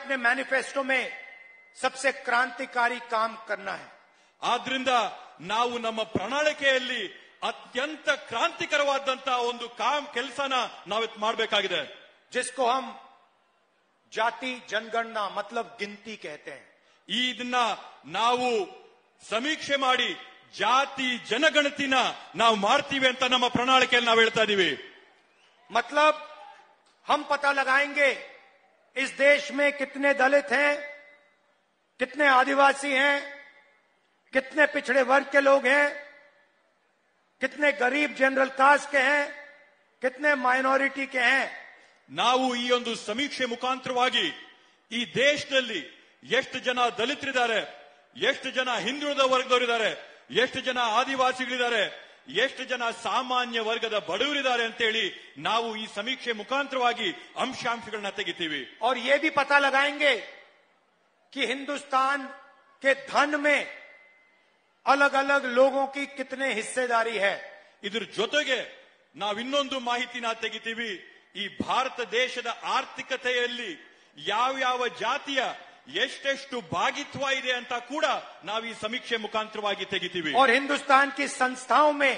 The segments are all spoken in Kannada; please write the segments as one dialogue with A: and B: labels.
A: अपने मैनिफेस्टो में सबसे क्रांतिकारी काम करना है
B: ಆದ್ರಿಂದ ನಾವು ನಮ್ಮ ಪ್ರಣಾಳಿಕೆಯಲ್ಲಿ ಅತ್ಯಂತ ಕ್ರಾಂತಿಕರವಾದಂತಹ ಒಂದು ಕಾಮ್ ಕೆಲಸನ ನಾವಿತ್ ಮಾಡಬೇಕಾಗಿದೆ
A: जिसको हम जाति जनगणना मतलब गिनती कहते हैं
B: ಈ ಇದನ್ನ ನಾವು ಸಮೀಕ್ಷೆ ಮಾಡಿ ಜಾತಿ ಜನಗಣತಿನ ನಾವು ಮಾಡ್ತೀವಿ ಅಂತ ನಮ್ಮ ಪ್ರಣಾಳಿಕೆಯಲ್ಲಿ ನಾವು ಹೇಳ್ತಾ ಇದೀವಿ
A: मतलब हम पता लगाएंगे इस देश में कितने दलित हैं कितने आदिवासी हैं कितने पिछड़े वर्ग के लोग हैं कितने गरीब जनरल कास्ट के हैं कितने माइनॉरिटी के हैं
B: ನಾವು ಈ ಒಂದು ಸಮೀಕ್ಷೆ ಮುಖಾಂತರವಾಗಿ ಈ ದೇಶದಲ್ಲಿ ಎಷ್ಟು ಜನ ದಲಿತರಿದ್ದಾರೆ ಎಷ್ಟು ಜನ ಹಿಂದುಳಿದ ವರ್ಗದವರಿದ್ದಾರೆ ಎಷ್ಟು ಜನ ಆದಿವಾಸಿಗಳಿದ್ದಾರೆ ಎಷ್ಟು ಜನ ಸಾಮಾನ್ಯ ವರ್ಗದ ಬಡವರಿದ್ದಾರೆ ಅಂತೇಳಿ ನಾವು ಈ ಸಮೀಕ್ಷೆ ಮುಖಾಂತರವಾಗಿ ಅಂಶಾಂಶಗಳನ್ನ ತೆಗಿತೀವಿ
A: और ये भी पता लगाएंगे कि हिंदुस्तान के धन में अलग अलग लोगों की कितने हिस्सेदारी है
B: ಇದ್ರ ಜೊತೆಗೆ ನಾವು ಇನ್ನೊಂದು ಮಾಹಿತಿನ ತೆಗಿತೀವಿ ಈ ಭಾರತ ದೇಶದ ಆರ್ಥಿಕತೆಯಲ್ಲಿ ಯಾವ್ಯಾವ ಜಾತಿಯ ಎಷ್ಟೆಷ್ಟು ಭಾಗಿತ್ವ ಇದೆ ಅಂತ ಕೂಡ ನಾವು ಈ ಸಮೀಕ್ಷೆ ಮುಖಾಂತರವಾಗಿ ತೆಗಿತೀವಿ
A: और हिंदुस्तान की संस्थाओं में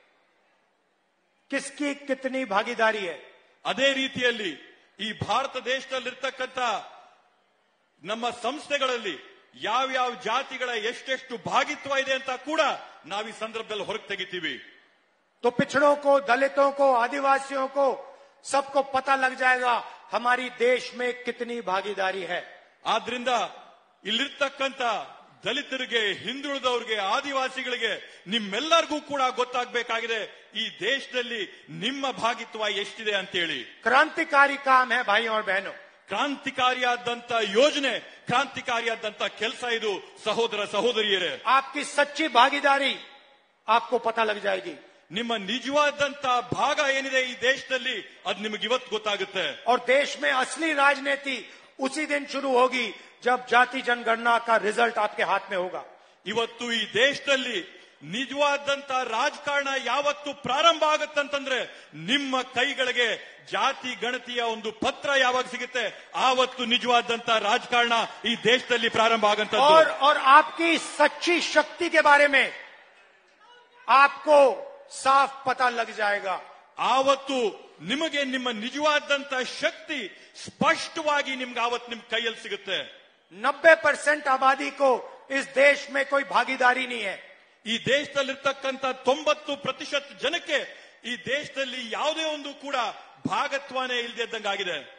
A: किसकी कितनी भागीदारी है
B: ಅದೇ ರೀತಿಯಲ್ಲಿ ಈ ಭಾರತ ದೇಶದಲ್ಲಿರ್ತಕ್ಕಂಥ ನಮ್ಮ ಸಂಸ್ಥೆಗಳಲ್ಲಿ ಯಾವ್ಯಾವ ಜಾತಿಗಳ ಎಷ್ಟೆಷ್ಟು ಭಾಗಿತ್ವ ಇದೆ ಅಂತ ಕೂಡ ನಾವು ಈ ಸಂದರ್ಭದಲ್ಲಿ ಹೊರಗೆ ತೆಗಿತೀವಿ
A: तो पिछड़ों को दलितों को आदिवासियों को सबको पता लग जाएगा हमारी देश में कितनी भागीदारी है
B: ಆದ್ರಿಂದ ಇಲ್ಲಿರ್ತಕ್ಕಂಥ ದಲಿತರಿಗೆ ಹಿಂದುಳಿದವ್ರಿಗೆ ಆದಿವಾಸಿಗಳಿಗೆ ನಿಮ್ಮೆಲ್ಲರಿಗೂ ಕೂಡ ಗೊತ್ತಾಗಬೇಕಾಗಿದೆ ಈ ದೇಶದಲ್ಲಿ ನಿಮ್ಮ ಭಾಗಿತ್ವ ಎಷ್ಟಿದೆ ಅಂತೇಳಿ
A: क्रांतिकारी काम है भाइयों और बहनों
B: ಕ್ರಾಂತಿಕಾರಿಯಾದಂತ ಯೋಜನೆ ಕ್ರಾಂತಿಕಾರಿಯಾದಂತ ಕೆಲಸ ಇದು ಸಹೋದರ ಸಹೋದರಿಯರೇ
A: आपकी सच्ची भागीदारी आपको पता लग जाएगी
B: ನಿಮ್ಮ ನಿಜವಾದಂತ ಭಾಗ ಏನಿದೆ ಈ ದೇಶದಲ್ಲಿ ಅದು ನಿಮಗೆ ಇವತ್ತು ಗೊತ್ತಾಗುತ್ತೆ
A: और देश में असली राजनीति उसी दिन शुरू होगी जब जाति जनगणना का रिजल्ट आपके हाथ में होगा
B: ಇವತ್ತು ಈ ದೇಶದಲ್ಲಿ ನಿಜವಾದಂತ ರಾಜಕಾರಣ ಯಾವತ್ತು ಪ್ರಾರಂಭ ಆಗುತ್ತಂತಂದ್ರೆ ನಿಮ್ಮ ಕೈಗಳಿಗೆ ಜಾತಿ ಗಣತಿಯ ಒಂದು ಪತ್ರ ಯಾವಾಗ ಸಿಗುತ್ತೆ ಆವತ್ತು ನಿಜವಾದಂತ ರಾಜಕಾರಣ ಈ ದೇಶದಲ್ಲಿ ಪ್ರಾರಂಭ ಆಗಂತದ್ದು
A: और और आपकी सच्ची शक्ति के बारे में आपको साफ पता लग जाएगा
B: ಆವತ್ತು ನಿಮಗೆ ನಿಮ್ಮ ನಿಜವಾದಂತ ಶಕ್ತಿ ಸ್ಪಷ್ಟವಾಗಿ ನಿಮ್ಗೆ ಆವತ್ತು ನಿಮ್ ಕೈಯಲ್ಲಿ ಸಿಗುತ್ತೆ
A: नब्बे परसेंट आबादी को इस देश में कोई भागीदारी नहीं है
B: ಈ ದೇಶದಲ್ಲಿರ್ತಕ್ಕಂಥ ತೊಂಬತ್ತು ಪ್ರತಿಶತ ಜನಕ್ಕೆ ಈ ದೇಶದಲ್ಲಿ ಯಾವುದೇ ಒಂದು ಕೂಡ ಭಾಗತ್ವನೇ ಇಲ್ಲದೆ ಇದ್ದಂಗಾಗಿದೆ